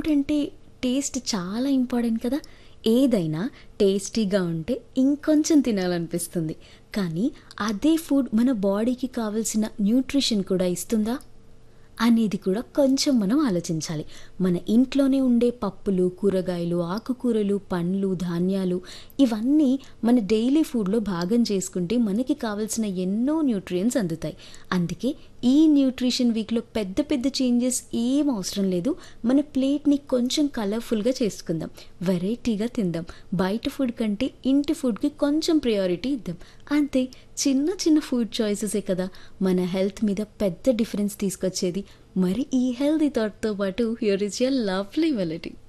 food అంటే taste చాలా important కదా ఏదైనా టేస్టీగా ఉంటే ఇంకొంచెం తినాలనిపిస్తుంది కానీ అదే ఫుడ్ మన బాడీకి కావలసిన న్యూట్రిషన్ కూడా ఇస్తుందా అనేది కూడా కొంచెం మనం ఆలోచించాలి మన ఇంట్లోనే ఉండే పప్పులు కూరగాయలు ఆకుకూరలు పండ్లు ధాన్యాలు ఇవన్నీ మన డైలీ ఫుడ్లో భాగం చేసుకుంటే మనకి కావలసిన ఎన్నో న్యూట్రియంట్స్ అందుతాయి అందుకే ఈ న్యూట్రిషన్ వీక్లో పెద్ద పెద్ద చేంజెస్ ఏం అవసరం లేదు మన ప్లేట్ని కొంచెం కలర్ఫుల్గా చేసుకుందాం వెరైటీగా తిందాం బయట ఫుడ్ కంటే ఇంటి ఫుడ్కి కొంచెం ప్రయారిటీ ఇద్దాం అంతే చిన్న చిన్న ఫుడ్ చాయిసెసే కదా మన హెల్త్ మీద పెద్ద డిఫరెన్స్ తీసుకొచ్చేది మరి ఈ హెల్తీ థాట్తో పాటు here is your lovely melody